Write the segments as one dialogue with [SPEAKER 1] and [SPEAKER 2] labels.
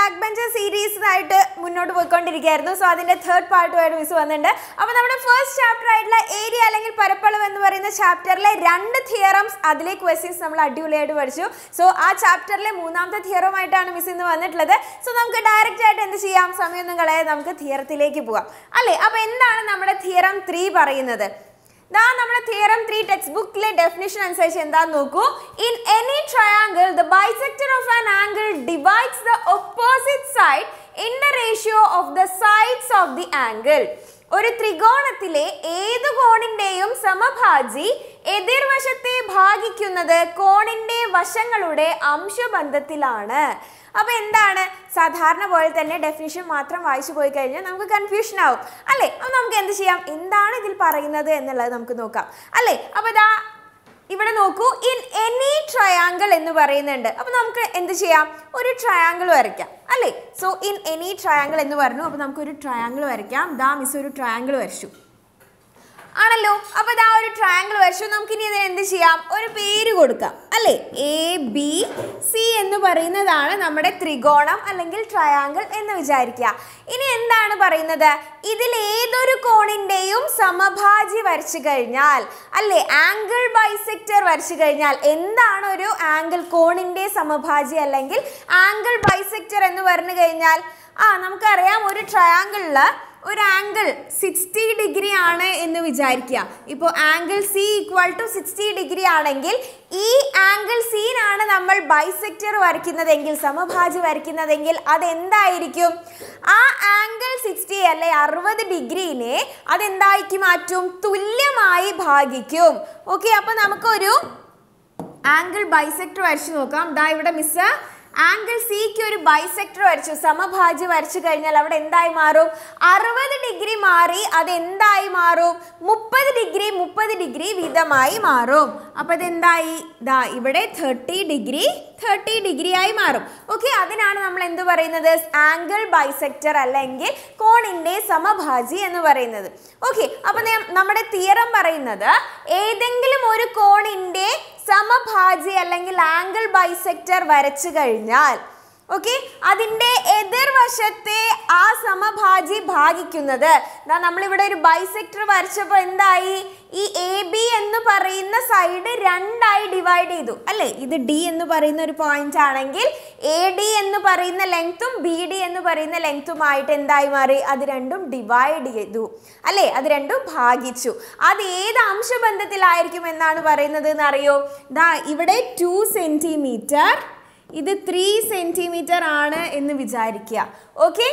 [SPEAKER 1] back bencher സീരീസിനായിട്ട് മുന്നോട്ട് പോയിക്കൊണ്ടിരിക്കുകയായിരുന്നു സോ അതിന്റെ തേർഡ് പാർട്ടുമായിട്ട് മിസ് വന്നിട്ടുണ്ട് അപ്പോൾ നമ്മുടെ ഫസ്റ്റ് ചാപ്റ്റർ ആയിട്ടുള്ള ഏരിയ അല്ലെങ്കിൽ പരപ്പളവ് എന്ന് പറയുന്ന ചാപ്റ്ററിലെ രണ്ട് തിയറംസ് അതിലെ ക്വസ്റ്റ്യൻസ് നമ്മൾ അടിപൊളിയായിട്ട് പഠിച്ചു സോ ആ ചാപ്റ്ററിലെ മൂന്നാമത്തെ തിയറമായിട്ടാണ് മിസ് ഇന്ന് വന്നിട്ടുള്ളത് സോ നമുക്ക് ഡയറക്റ്റ് ആയിട്ട് എന്ത് ചെയ്യാം സമയമൊന്നും കളയാതെ നമുക്ക് തിയറത്തിലേക്ക് പോവാം അല്ലേ അപ്പോൾ എന്താണ് നമ്മുടെ തിയറം ത്രീ പറയുന്നത് ദാ നമ്മുടെ തിയറം ത്രീ ടെക്സ്റ്റ് ബുക്കിലെ ഡെഫിനിഷൻ അനുസരിച്ച് എന്താന്ന് നോക്കൂ in any triangle the bisector of an angle divides the opposite side in the ratio of the sides of the angle ഒരു ത്രികോണത്തിലെ ഏത് കോണിന്റെയും സമഭാജി എതിർവശത്തെ ഭാഗിക്കുന്നത് കോണിന്റെ വശങ്ങളുടെ അംശബന്ധത്തിലാണ് അപ്പൊ എന്താണ് സാധാരണ പോലെ തന്നെ ഡെഫിനിഷൻ മാത്രം വായിച്ചു പോയി കഴിഞ്ഞാൽ നമുക്ക് കൺഫ്യൂഷൻ ആവും അല്ലേ അപ്പൊ നമുക്ക് എന്ത് ചെയ്യാം എന്താണ് ഇതിൽ പറയുന്നത് എന്നുള്ളത് നമുക്ക് നോക്കാം അല്ലേ അപ്പൊ ഇതാ ഇവിടെ നോക്കൂ ഇൻ എനി ട്രയാങ്കിൾ എന്ന് പറയുന്നുണ്ട് അപ്പൊ നമുക്ക് എന്ത് ചെയ്യാം ഒരു ട്രയാങ്കിൾ വരയ്ക്കാം അല്ലേ സോ ഇൻ എനി ട്രയാങ്കിൾ എന്ന് പറഞ്ഞു അപ്പൊ നമുക്ക് ഒരു ട്രയാങ്കിൾ വരയ്ക്കാം ദാ മിസ് ഒരു ട്രയാങ്കിൾ വരച്ചു ആണല്ലോ അപ്പൊ ഇതാ ഒരു ട്രയാങ്കിൾ വരച്ചു നമുക്ക് ഇനി ഇതിന് എന്ത് ചെയ്യാം ഒരു പേര് കൊടുക്കാം അല്ലേ എ ബി സി എന്ന് പറയുന്നതാണ് നമ്മുടെ ത്രികോണം അല്ലെങ്കിൽ ട്രയാങ്കിൾ എന്ന് വിചാരിക്കുക ഇനി എന്താണ് പറയുന്നത് ഇതിൽ ഏതൊരു കോണിന്റെയും സമഭാജി വരച്ചു കഴിഞ്ഞാൽ അല്ലേ ആംഗിൾ ബൈസെക്ടർ വരച്ചു കഴിഞ്ഞാൽ എന്താണ് ഒരു ആംഗിൾ കോണിന്റെ സമഭാജി അല്ലെങ്കിൽ ആംഗിൾ ബൈസെക്ടർ എന്ന് പറഞ്ഞു കഴിഞ്ഞാൽ ആ നമുക്കറിയാം ഒരു ട്രയാങ്കിളില് ഒരു ആംഗിൾ സിക്സ്റ്റി ഡിഗ്രി ആണ് എന്ന് വിചാരിക്കുക ഇപ്പോൾ angle C equal to sixty degree ആണെങ്കിൽ ഈ ആംഗിൾ സീനാണ് നമ്മൾ ബൈസെക്ടർ വരയ്ക്കുന്നതെങ്കിൽ സമഭാജി വരയ്ക്കുന്നതെങ്കിൽ അതെന്തായിരിക്കും ആ ആംഗിൾ സിക്സ്റ്റി അല്ലെ അറുപത് ഡിഗ്രീനെ അതെന്താക്കി മാറ്റും തുല്യമായി ഭാഗിക്കും ഓക്കെ അപ്പോൾ നമുക്കൊരു ആംഗിൾ ബൈസെക്ടർ വരച്ചു നോക്കാം ദാ ഇവിടെ മിസ് ആംഗിൾ സിക്ക് ഒരു ബൈസെക്ടർ വരച്ചു സമഭാജി വരച്ചു കഴിഞ്ഞാൽ അവിടെ എന്തായി മാറും അറുപത് ഡിഗ്രി മാറി അത് എന്തായി മാറും മുപ്പത് ഡിഗ്രി മുപ്പത് ഡിഗ്രി വീതമായി മാറും അപ്പോൾ അതെന്തായി ദാ ഇവിടെ തേർട്ടി ഡിഗ്രി തേർട്ടി ഡിഗ്രി ആയി മാറും ഓക്കെ അതിനാണ് നമ്മൾ എന്ത് പറയുന്നത് ആംഗിൾ ബൈസെക്ടർ അല്ലെങ്കിൽ കോണിന്റെ സമഭാജി എന്ന് പറയുന്നത് ഓക്കെ അപ്പൊ ഞാൻ- നമ്മുടെ തിയറം പറയുന്നത് ഏതെങ്കിലും ഒരു കോണിന്റെ സമഭാജി അല്ലെങ്കിൽ ആംഗിൾ ബൈസെക്ടർ വരച്ചു കഴിഞ്ഞാൽ ഓക്കെ അതിൻ്റെ എതിർവശത്തെ ആ സമഭാജി ഭാഗിക്കുന്നത് ദാ നമ്മളിവിടെ ഒരു ബൈസെക്ടർ വരച്ചപ്പോൾ എന്തായി ഈ എ ബി എന്ന് പറയുന്ന സൈഡ് രണ്ടായി ഡിവൈഡ് ചെയ്തു അല്ലേ ഇത് ഡി എന്ന് പറയുന്ന ഒരു പോയിന്റ് ആണെങ്കിൽ എ ഡി എന്ന് പറയുന്ന ലെങ്ത്തും ബി ഡി എന്ന് പറയുന്ന ലെങ്ത്തുമായിട്ട് എന്തായി മാറി അത് രണ്ടും ഡിവൈഡ് ചെയ്തു അല്ലേ അത് രണ്ടും ഭാഗിച്ചു അത് ഏത് അംശബന്ധത്തിലായിരിക്കും എന്നാണ് പറയുന്നത് എന്നറിയോ ദാ ഇവിടെ ടു സെന്റിമീറ്റർ ഇത് ത്രീ സെന്റിമീറ്റർ ആണ് എന്ന് വിചാരിക്കുക ഓക്കെ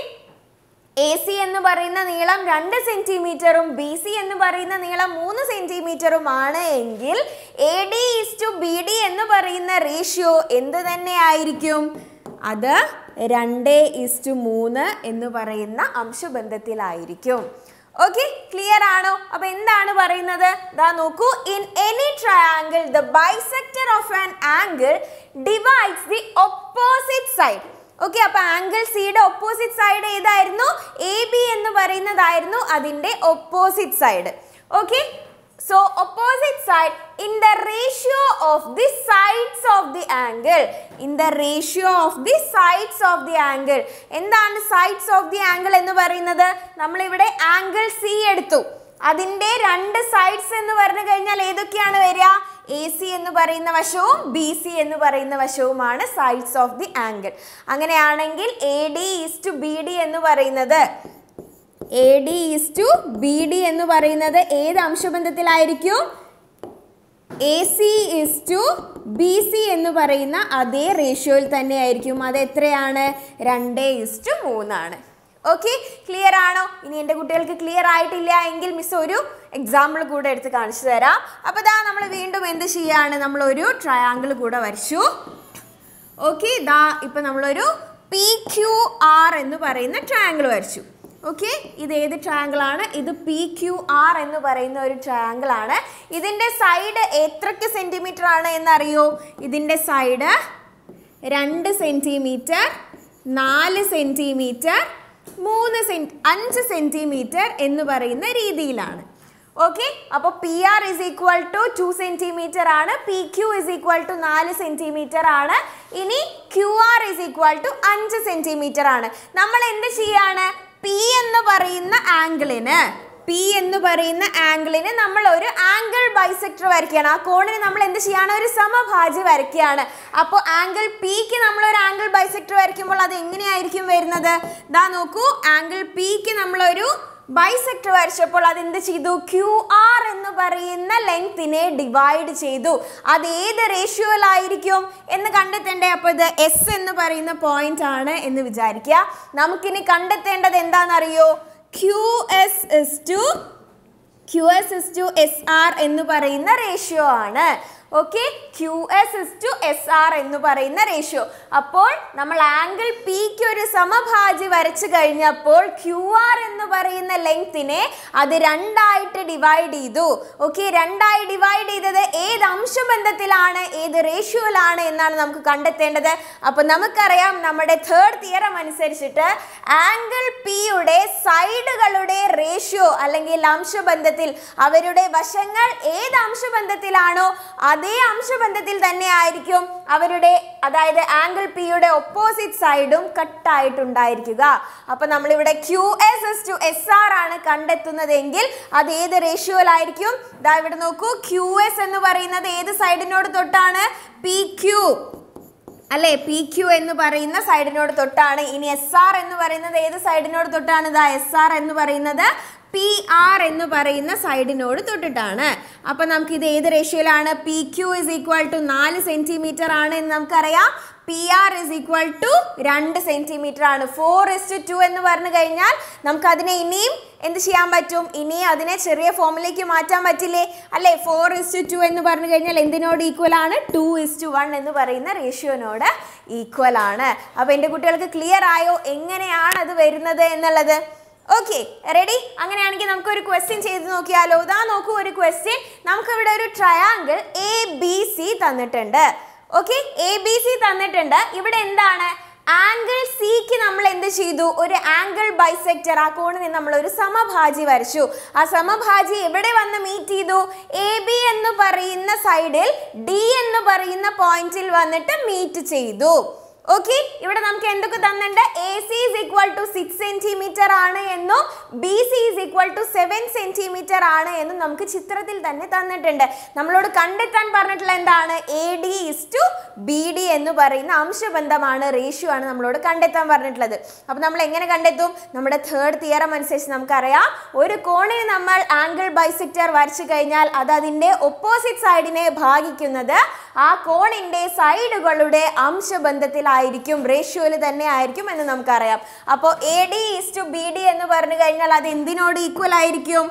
[SPEAKER 1] എ സി എന്ന് പറയുന്ന നീളം രണ്ട് സെന്റിമീറ്ററും ബി സി എന്ന് പറയുന്ന നീളം മൂന്ന് സെന്റിമീറ്ററും ആണ് എങ്കിൽ A D is to B D എന്ന് പറയുന്ന റേഷ്യോ എന്ത് തന്നെ ആയിരിക്കും അത് രണ്ട് ഇസ് ടു മൂന്ന് എന്ന് പറയുന്ന അംശബന്ധത്തിലായിരിക്കും ഓക്കെ ക്ലിയർ ആണോ അപ്പൊ എന്താണ് പറയുന്നത് ദാ നോക്കൂ in any triangle the bisector of an angle divides the opposite side okay അപ്പൊ ആംഗിൾ സിയുടെ ഒപ്പോസിറ്റ് സൈഡ് ഏതായിരുന്നു എ ബി എന്ന് പറയുന്നതായിരുന്നു അതിന്റെ opposite side okay so opposite side in the ratio of the sides of the angle in the ratio of the sides of the angle എന്താണ് sides of the angle എന്ന് പറയുന്നത് നമ്മളിവിടെ angle C എടുത്തു അതിൻ്റെ രണ്ട് സൈഡ്സ് എന്ന് പറഞ്ഞു കഴിഞ്ഞാൽ ഏതൊക്കെയാണ് വരിക എ സി എന്ന് പറയുന്ന വശവും ബി സി എന്ന് പറയുന്ന വശവുമാണ് സൈഡ്സ് ഓഫ് ദി ആംഗിൾ അങ്ങനെയാണെങ്കിൽ A D is to B D എന്ന് പറയുന്നത് A D is to B D എന്ന് പറയുന്നത് ഏത് അംശബന്ധത്തിലായിരിക്കും A C is to B C എന്ന് പറയുന്ന അതേ റേഷ്യോയിൽ തന്നെ ആയിരിക്കും അത് എത്രയാണ് രണ്ട് ഇസ് ടു മൂന്നാണ് ഓക്കെ ക്ലിയർ ആണോ ഇനി എൻ്റെ കുട്ടികൾക്ക് ക്ലിയർ ആയിട്ടില്ല എങ്കിൽ മിസ് ഒരു എക്സാമ്പിൾ കൂടെ എടുത്ത് കാണിച്ചു തരാം അപ്പോൾ ഇതാ നമ്മൾ വീണ്ടും എന്ത് ചെയ്യാണ് നമ്മളൊരു ട്രയാങ്കിൾ കൂടെ വരച്ചു ഓക്കെ ഇതാ ഇപ്പം നമ്മളൊരു പി ക്യു ആർ എന്ന് പറയുന്ന ട്രയാങ്കിൾ വരച്ചു ഓക്കെ ഇത് ഏത് ട്രയാങ്കിൾ ആണ് ഇത് പി ക്യു ആർ എന്ന് പറയുന്ന ഒരു ട്രയാങ്കിൾ ആണ് ഇതിൻ്റെ സൈഡ് എത്രയ്ക്ക് സെൻറ്റിമീറ്റർ ആണ് എന്നറിയോ ഇതിൻ്റെ സൈഡ് രണ്ട് സെൻറ്റിമീറ്റർ നാല് സെൻറ്റിമീറ്റർ മൂന്ന് സെൻ അഞ്ച് സെൻറ്റിമീറ്റർ എന്ന് പറയുന്ന രീതിയിലാണ് ഓക്കെ അപ്പോൾ P R is equal to two centimetre ആണ് P Q is equal to നാല് സെന്റിമീറ്റർ ആണ് ഇനി Q R is equal to അഞ്ച് സെന്റിമീറ്റർ ആണ് നമ്മൾ എന്ത് ചെയ്യാണ് പി എന്ന് പറയുന്ന ആംഗിളിന് പി എന്ന് പറയുന്ന ആംഗിളിന് നമ്മൾ ഒരു ആംഗിൾ ബൈസെക്ടർ വരയ്ക്കുകയാണ് ആ കോണിന് നമ്മൾ എന്ത് ചെയ്യാണ് ഒരു സമഭാജി വരയ്ക്കുകയാണ് അപ്പോൾ ആംഗിൾ പിക്ക് നമ്മൾ ഒരു ആംഗിൾ ബൈസെക്ടർ വരയ്ക്കുമ്പോൾ അത് എങ്ങനെയായിരിക്കും വരുന്നത് ദാ നോക്കൂ ആംഗിൾ പിക്ക് നമ്മളൊരു ബൈസെക്ടർ വരച്ചപ്പോൾ അത് എന്ത് ചെയ്തു ക്യു ആർ എന്ന് പറയുന്ന ലെങ്തിനെ ഡിവൈഡ് ചെയ്തു അത് ഏത് റേഷ്യോയിലായിരിക്കും എന്ന് കണ്ടെത്തേണ്ടേ അപ്പോൾ ഇത് എസ് എന്ന് പറയുന്ന പോയിന്റ് ആണ് എന്ന് വിചാരിക്കുക നമുക്കിനി കണ്ടെത്തേണ്ടത് എന്താണെന്നറിയോ Q S is to Q S is to S R എന്ന് പറയുന്ന റേഷ്യോ ആണ് okay Q S is to S R എന്ന് പറയുന്ന റേഷ്യോ അപ്പോൾ നമ്മൾ ആംഗിൾ പിക്ക് ഒരു സമഭാജി വരച്ചു കഴിഞ്ഞപ്പോൾ ക്യു ആർ എന്ന് പറയുന്ന ലെങ്തിനെ അത് രണ്ടായിട്ട് ഡിവൈഡ് ചെയ്തു ഓക്കെ രണ്ടായി ഡിവൈഡ് ചെയ്തത് ഏത് അംശബന്ധത്തിലാണ് ഏത് റേഷ്യോയിലാണ് എന്നാണ് നമുക്ക് കണ്ടെത്തേണ്ടത് അപ്പോൾ നമുക്കറിയാം നമ്മുടെ തേർഡ് തിയറം അനുസരിച്ചിട്ട് ആംഗിൾ പിയുടെ സൈഡുകളുടെ റേഷ്യോ അല്ലെങ്കിൽ അംശബന്ധത്തിൽ അവരുടെ വശങ്ങൾ ഏത് അംശബന്ധത്തിലാണോ അതേ അംശബന്ധത്തിൽ തന്നെ ആയിരിക്കും അവരുടെ അതായത് ആംഗിൾ പിയുടെ ഒപ്പോസിറ്റ് സൈഡും കട്ടായിട്ടുണ്ടായിരിക്കുക അപ്പൊ നമ്മളിവിടെ Q S is to S R ആണ് കണ്ടെത്തുന്നതെങ്കിൽ അത് ഏത് റേഷ്യോയിലായിരിക്കും ദാ ഇവിടെ നോക്കൂ ക്യു എസ് എന്ന് പറയുന്നത് ഏത് സൈഡിനോട് തൊട്ടാണ് പി ക്യു അല്ലേ പി ക്യു എന്ന് പറയുന്ന സൈഡിനോട് തൊട്ടാണ് ഇനി എസ് ആർ എന്ന് പറയുന്നത് ഏത് സൈഡിനോട് തൊട്ടാണ് ഇതാ എസ് ആർ എന്ന് പറയുന്നത് പി ആർ എന്ന് പറയുന്ന സൈഡിനോട് തൊട്ടിട്ടാണ് അപ്പൊ നമുക്ക് ഇത് ഏത് റേഷ്യോയിലാണ് P Q is equal to നാല് സെന്റിമീറ്റർ ആണ് എന്ന് നമുക്കറിയാം P R is equal to രണ്ട് സെന്റിമീറ്റർ ആണ് ഫോർ ഇസ് ടു ടു എന്ന് പറഞ്ഞു കഴിഞ്ഞാൽ നമുക്ക് അതിനെ ഇനിയും എന്ത് ചെയ്യാൻ പറ്റും ഇനി അതിനെ ചെറിയ ഫോമിലേക്ക് മാറ്റാൻ പറ്റില്ലേ അല്ലേ ഫോർ ഇസ് ടു ടു എന്ന് പറഞ്ഞു കഴിഞ്ഞാൽ എന്തിനോട് ഈക്വൽ ആണ് ടു ഇസ് ടു വൺ എന്ന് പറയുന്ന റേഷ്യോനോട് ഈക്വൽ ആണ് അപ്പോൾ എൻ്റെ കുട്ടികൾക്ക് ക്ലിയർ ആയോ എങ്ങനെയാണ് അത് വരുന്നത് എന്നുള്ളത് ഓക്കെ റെഡി അങ്ങനെയാണെങ്കിൽ നമുക്ക് ഒരു ക്വസ്റ്റ്യൻ ചെയ്ത് നോക്കിയാലോ ഇതാ നോക്കൂ ഒരു ക്വസ്റ്റ്യൻ നമുക്ക് ഇവിടെ ഒരു ട്രയാങ്കിൾ എ ബി സി തന്നിട്ടുണ്ട് ഓക്കെ എ ബി സി തന്നിട്ടുണ്ട് ഇവിടെ എന്താണ് ആംഗിൾ സിക്ക് നമ്മൾ എന്ത് ചെയ്തു ഒരു ആംഗിൾ ബൈസെക്ടർ ആ കോണിന് നമ്മൾ ഒരു സമഭാജി വരച്ചു ആ സമഭാജി എവിടെ വന്ന് മീറ്റ് ചെയ്തു എ ബി എന്ന് പറയുന്ന സൈഡിൽ ഡി എന്ന് പറയുന്ന പോയിന്റിൽ വന്നിട്ട് മീറ്റ് ചെയ്തു ഓക്കെ ഇവിടെ നമുക്ക് എന്തൊക്കെ തന്നിട്ടുണ്ട് A C is equal to six centimetre ആണ് എന്നും B C is equal to seven centimetre ആണ് എന്നും നമുക്ക് ചിത്രത്തിൽ തന്നെ തന്നിട്ടുണ്ട് നമ്മളോട് കണ്ടെത്താൻ പറഞ്ഞിട്ടുള്ള എന്താണ് A D is to B D എന്ന് പറയുന്ന അംശബന്ധമാണ് റേഷ്യോ ആണ് നമ്മളോട് കണ്ടെത്താൻ പറഞ്ഞിട്ടുള്ളത് അപ്പോൾ നമ്മൾ എങ്ങനെ കണ്ടെത്തും നമ്മുടെ തേർഡ് തിയറം അനുസരിച്ച് നമുക്കറിയാം ഒരു കോണിന് നമ്മൾ ആംഗിൾ ബൈസെക്ടർ വരച്ചു കഴിഞ്ഞാൽ അത് അതിൻ്റെ ഒപ്പോസിറ്റ് സൈഡിനെ ഭാഗിക്കുന്നത് ആ കോണിൻ്റെ സൈഡുകളുടെ അംശബന്ധത്തിലായിരിക്കും റേഷ്യോയിൽ തന്നെ ആയിരിക്കും എന്ന് നമുക്കറിയാം അപ്പോൾ A D is to B D എന്ന് പറഞ്ഞു കഴിഞ്ഞാൽ അത് എന്തിനോട് ഈക്വൽ ആയിരിക്കും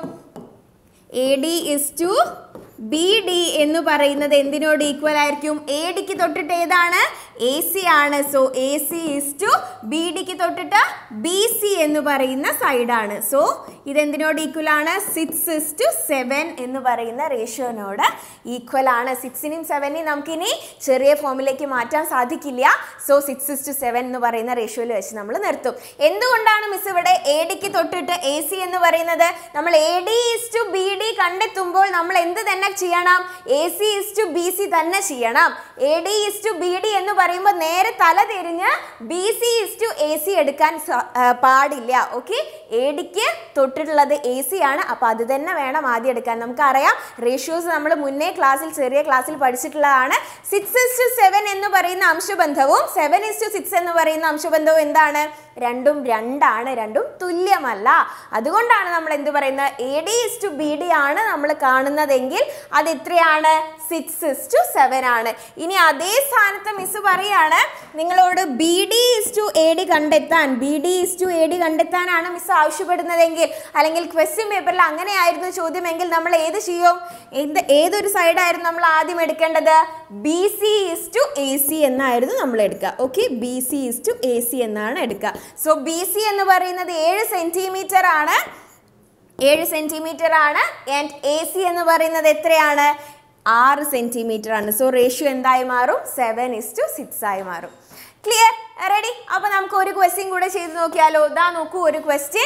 [SPEAKER 1] A D is to B D എന്ന് പറയുന്നത് എന്തിനോട് ഈക്വൽ ആയിരിക്കും എ ഡിക്ക് തൊട്ടിട്ട് ഏതാണ് എ സി ആണ് so A C is to B ഡിക്ക് തൊട്ടിട്ട് ബി സി എന്ന് പറയുന്ന സൈഡാണ് സോ ഇതെന്തിനോട് ഈക്വൽ ആണ് സിക്സ് ഇസ് ടു സെവൻ എന്ന് പറയുന്ന റേഷ്യോനോട് ഈക്വൽ ആണ് സിക്സിനെയും സെവനെയും നമുക്കിനി ചെറിയ ഫോമിലേക്ക് മാറ്റാൻ സാധിക്കില്ല so six is to seven എന്ന് പറയുന്ന റേഷ്യോയിൽ വെച്ച് നമ്മൾ നിർത്തും എന്തുകൊണ്ടാണ് മിസ് ഇവിടെ എ ഡിക്ക് തൊട്ടിട്ട് എ സി എന്ന് പറയുന്നത് നമ്മൾ A D is to B D കണ്ടെത്തുമ്പോൾ നമ്മൾ എന്ത് തന്നെ ചെയ്യണം A C is to B C തന്നെ ചെയ്യണം A D is to B D എന്ന് പറയുമ്പോൾ നേരെ തല തിരിഞ്ഞ് B C is to A C എടുക്കാൻ സ- ആ, പാടില്ല ഓക്കെ എ ഡിക്ക് തൊട്ടിട്ടുള്ളത് എ സി ആണ് അപ്പോൾ അത് തന്നെ വേണം ആദ്യം എടുക്കാൻ നമുക്കറിയാം റേഷ്യോസ് നമ്മൾ മുന്നേ ക്ലാസ്സിൽ ചെറിയ ക്ലാസ്സിൽ പഠിച്ചിട്ടുള്ളതാണ് സിക്സ് ഇസ് ടു സെവൻ എന്ന് പറയുന്ന അംശബന്ധവും സെവൻ ഇസ് ടു സിക്സ് എന്ന് പറയുന്ന അംശബന്ധവും എന്താണ് രണ്ടും രണ്ടാണ് രണ്ടും തുല്യമല്ല അതുകൊണ്ടാണ് നമ്മൾ എന്ത് പറയുന്നത് A D is to B D ആണ് നമ്മൾ കാണുന്നതെങ്കിൽ അത് എത്രയാണ് സിക്സ് ഇസ് ടു സെവൻ ആണ് ഇനി അതേ സ്ഥാനത്ത് മിസ് പറയാണ് നിങ്ങളോട് B D is to A D കണ്ടെത്താൻ B D is to A D കണ്ടെത്താനാണ് മിസ് ആവശ്യപ്പെടുന്നതെങ്കിൽ അല്ലെങ്കിൽ ക്വസ്റ്റ്യൻ പേപ്പറിൽ അങ്ങനെയായിരുന്നു ചോദ്യമെങ്കിൽ നമ്മൾ ഏത് ചെയ്യും എന്ത് ഏതൊരു സൈഡായിരുന്നു നമ്മൾ ആദ്യം എടുക്കേണ്ടത് B C is to A C എന്നായിരുന്നു നമ്മൾ എടുക്കുക okay B C is to A C എന്നാണ് എടുക്കുക സോ ബി സി എന്ന് പറയുന്നത് ഏഴ് സെന്റിമീറ്റർ ആണ് ഏഴ് സെന്റിമീറ്റർ ആണ് ആൻഡ് എ സി എന്ന് പറയുന്നത് എത്രയാണ് ആറ് സെന്റിമീറ്റർ ആണ് സോ റേഷ്യോ എന്തായി മാറും സെവൻ ഇസ് ടു സിക്സ് ആയി മാറും ക്ലിയർ റെഡി അപ്പൊ നമുക്ക് ഒരു ക്വസ്റ്റ്യൻ കൂടെ ചെയ്ത് നോക്കിയാലോ ഇതാ നോക്കൂ ഒരു ക്വസ്റ്റ്യൻ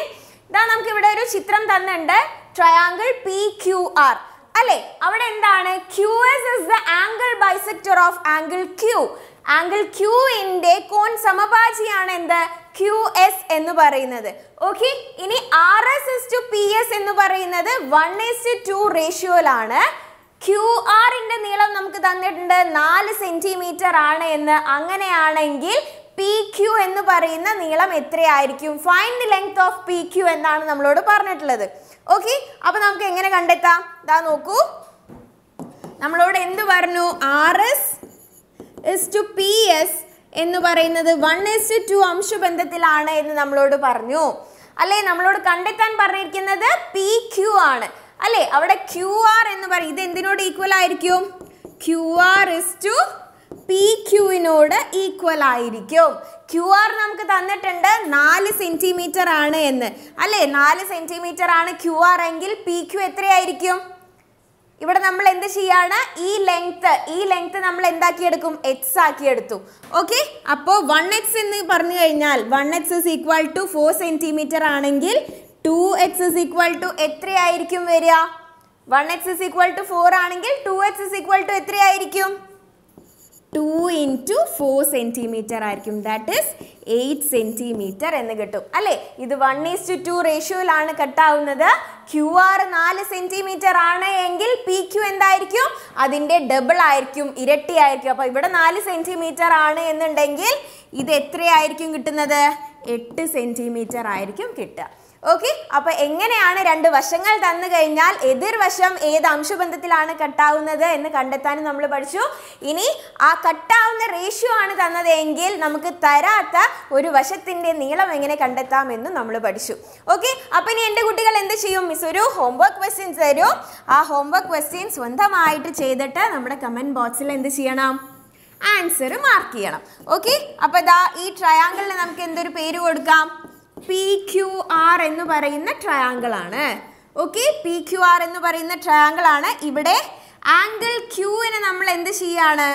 [SPEAKER 1] ഇതാ നമുക്ക് ഇവിടെ ഒരു ചിത്രം തന്നിട്ടുണ്ട് ട്രയാങ്കിൾ പി ക്യു ആർ അല്ലെ അവിടെ എന്താണ് Q S is the angle bisector of angle Q angle ക്യൂവിന്റെ കോൺ സമഭാജിയാണ് എന്ത് ക്യു എസ് എന്ന് പറയുന്നത് ഓക്കെ ഇനി R S is to P S എന്ന് പറയുന്നത് വൺ എസ് ടു റേഷ്യോയിലാണ് ക്യു ആറിന്റെ നീളം നമുക്ക് തന്നിട്ടുണ്ട് നാല് സെന്റിമീറ്റർ ആണ് എന്ന് അങ്ങനെയാണെങ്കിൽ പി ക്യു എന്ന് പറയുന്ന നീളം എത്രയായിരിക്കും find the length of P Q എന്നാണ് നമ്മളോട് പറഞ്ഞിട്ടുള്ളത് ഓക്കെ അപ്പൊ നമുക്ക് എങ്ങനെ കണ്ടെത്താം ഇതാ നോക്കൂ നമ്മളോട് എന്ത് പറഞ്ഞു R S is to P S എന്ന് പറയുന്നത് വൺ എസ് ടു അംശബന്ധത്തിലാണ് എന്ന് നമ്മളോട് പറഞ്ഞു അല്ലേ നമ്മളോട് കണ്ടെത്താൻ പറഞ്ഞിരിക്കുന്നത് പി ക്യു ആണ് അല്ലേ അവിടെ ക്യു ആർ എന്ന് പറയും ഇത് എന്തിനോട് ഈക്വൽ ആയിരിക്കും Q R is to P ക്യൂവിനോട് ഈക്വൽ ആയിരിക്കും ക്യു ആർ നമുക്ക് തന്നിട്ടുണ്ട് നാല് സെന്റിമീറ്റർ ആണ് എന്ന് അല്ലേ നാല് സെന്റിമീറ്റർ ആണ് ക്യു ആർ എങ്കിൽ പി ക്യു എത്രയായിരിക്കും ഇവിടെ നമ്മൾ എന്ത് ചെയ്യാണ് ഈ ലെങ്ത് ഈ ലെങ്ത് നമ്മൾ എന്താക്കിയെടുക്കും എക്സ് ആക്കി എടുത്തു ഓക്കെ അപ്പോൾ വൺ എക്സ് എന്ന് പറഞ്ഞു കഴിഞ്ഞാൽ one X is equal to four centimetre ആണെങ്കിൽ two X is equal to എത്രയായിരിക്കും വരിക one X is equal to four ആണെങ്കിൽ two X is equal to എത്രയായിരിക്കും ടു ഇൻറ്റു ഫോർ സെൻറ്റിമീറ്റർ ആയിരിക്കും ദാറ്റ് ഇസ് എയ്റ്റ് സെൻറ്റിമീറ്റർ എന്ന് കിട്ടും അല്ലേ ഇത് വൺ ഈസ് ടു ടു റേഷ്യോയിലാണ് കട്ടാവുന്നത് ക്യു ആർ നാല് സെൻറ്റിമീറ്റർ ആണ് എങ്കിൽ പി ക്യു എന്തായിരിക്കും അതിൻ്റെ ഡബിൾ ആയിരിക്കും ഇരട്ടി ആയിരിക്കും അപ്പോൾ ഇവിടെ നാല് സെൻറ്റിമീറ്റർ ആണ് എന്നുണ്ടെങ്കിൽ ഇത് എത്രയായിരിക്കും കിട്ടുന്നത് എട്ട് സെൻറ്റിമീറ്റർ ആയിരിക്കും കിട്ടുക ഓക്കെ അപ്പൊ എങ്ങനെയാണ് രണ്ട് വശങ്ങൾ തന്നു കഴിഞ്ഞാൽ എതിർവശം ഏത് അംശബന്ധത്തിലാണ് കട്ടാവുന്നത് എന്ന് കണ്ടെത്താനും നമ്മൾ പഠിച്ചു ഇനി ആ കട്ടാവുന്ന റേഷ്യോ ആണ് തന്നതെങ്കിൽ നമുക്ക് തരാത്ത ഒരു വശത്തിന്റെ നീളം എങ്ങനെ കണ്ടെത്താം എന്നും നമ്മൾ പഠിച്ചു ഓക്കെ അപ്പൊ ഇനി എൻ്റെ കുട്ടികൾ എന്ത് ചെയ്യും മിസ് ഒരു ഹോംവർക്ക് ക്വസ്റ്റ്യൻസ് തരും ആ ഹോംവർക്ക് ക്വസ്റ്റ്യൻ സ്വന്തമായിട്ട് ചെയ്തിട്ട് നമ്മുടെ കമന്റ് ബോക്സിൽ എന്ത് ചെയ്യണം ആൻസർ മാർക്ക് ചെയ്യണം ഓക്കെ അപ്പൊ ദാ ഈ ട്രയാങ്കിളിന് നമുക്ക് എന്തൊരു പേര് കൊടുക്കാം പി ക്യു ആർ എന്ന് പറയുന്ന ട്രയാങ്കിൾ ആണ് ഓക്കെ പി ക്യു ആർ എന്ന് പറയുന്ന ട്രയാങ്കിൾ ആണ് ഇവിടെ ആംഗിൾ ക്യൂവിന് നമ്മൾ എന്ത് ചെയ്യാണ്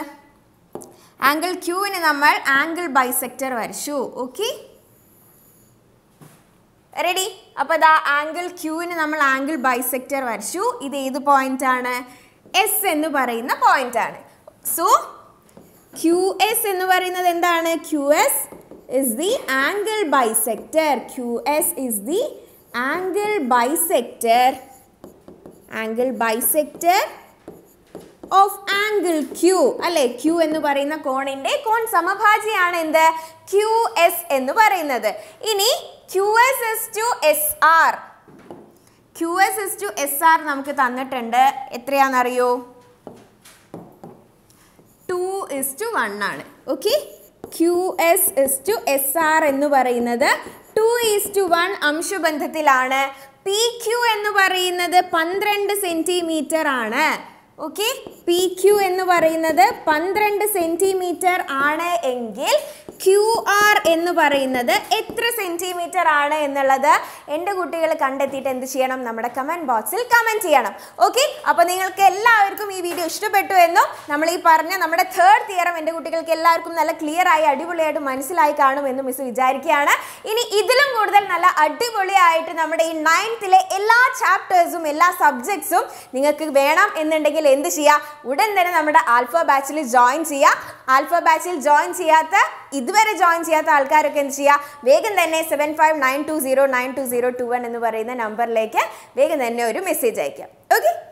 [SPEAKER 1] ആംഗിൾ ക്യൂവിന് നമ്മൾ ആംഗിൾ ബൈസെക്ടർ വരച്ചു ഓക്കെ റെഡി അപ്പോൾ ദാ ആംഗിൾ ക്യൂവിന് നമ്മൾ ആംഗിൾ ബൈസെക്ടർ വരച്ചു ഇത് ഏത് പോയിന്റ് ആണ് എസ് എന്ന് പറയുന്ന പോയിന്റ് ആണ് സോ ക്യു എസ് എന്ന് പറയുന്നത് എന്താണ് Q S is the angle bisector Q S is the angle bisector angle bisector of angle Q അല്ലെ ക്യൂ എന്ന് പറയുന്ന കോണിന്റെ കോൺ സമഭാജിയാണ് എന്ത് ക്യു എസ് എന്ന് പറയുന്നത് ഇനി Q S is to S R Q S is to S R നമുക്ക് തന്നിട്ടുണ്ട് എത്രയാണെന്നറിയോ ടു ഇസ് ടു വൺ ആണ് okay Q S is to S R എന്ന് പറയുന്നത് ടു ഈസ് ടു വൺ അംശബന്ധത്തിലാണ് പി ക്യു എന്ന് പറയുന്നത് പന്ത്രണ്ട് സെൻറ്റിമീറ്റർ ആണ് ഓക്കെ പി ക്യു എന്ന് പറയുന്നത് പന്ത്രണ്ട് സെൻറ്റിമീറ്റർ ആണ് എങ്കിൽ ക്യു ആർ എന്ന് പറയുന്നത് എത്ര സെൻറ്റിമീറ്റർ ആണ് എന്നുള്ളത് എൻ്റെ കുട്ടികൾ കണ്ടെത്തിയിട്ട് എന്ത് ചെയ്യണം നമ്മുടെ കമൻറ്റ് ബോക്സിൽ കമൻറ്റ് ചെയ്യണം ഓക്കെ അപ്പോൾ നിങ്ങൾക്ക് എല്ലാവർക്കും ഈ വീഡിയോ ഇഷ്ടപ്പെട്ടു എന്നും നമ്മൾ ഈ പറഞ്ഞ നമ്മുടെ തേർഡ് തിയറം എൻ്റെ കുട്ടികൾക്ക് എല്ലാവർക്കും നല്ല ക്ലിയർ ആയി അടിപൊളിയായിട്ട് മനസ്സിലായി കാണുമെന്ന് മിസ് വിചാരിക്കുകയാണ് ഇനി ഇതിലും കൂടുതൽ നല്ല അടിപൊളിയായിട്ട് നമ്മുടെ ഈ നയൻത്തിലെ എല്ലാ ചാപ്റ്റേഴ്സും എല്ലാ സബ്ജക്ട്സും നിങ്ങൾക്ക് വേണം എന്നുണ്ടെങ്കിൽ എന്ത് ചെയ്യുക ഉടൻ തന്നെ നമ്മുടെ ആൽഫ ബാച്ചിൽ ജോയിൻ ചെയ്യുക ആൽഫ ബാച്ചിൽ ജോയിൻ ചെയ്യാത്ത ഇതുവരെ ജോയിൻ ചെയ്യാത്ത ആൾക്കാരൊക്കെ എന്ത് ചെയ്യുക വേഗം തന്നെ seven five nine two zero nine two zero two one എന്ന് പറയുന്ന നമ്പറിലേക്ക് വേഗം തന്നെ ഒരു മെസ്സേജ് അയക്കാം ഓക്കെ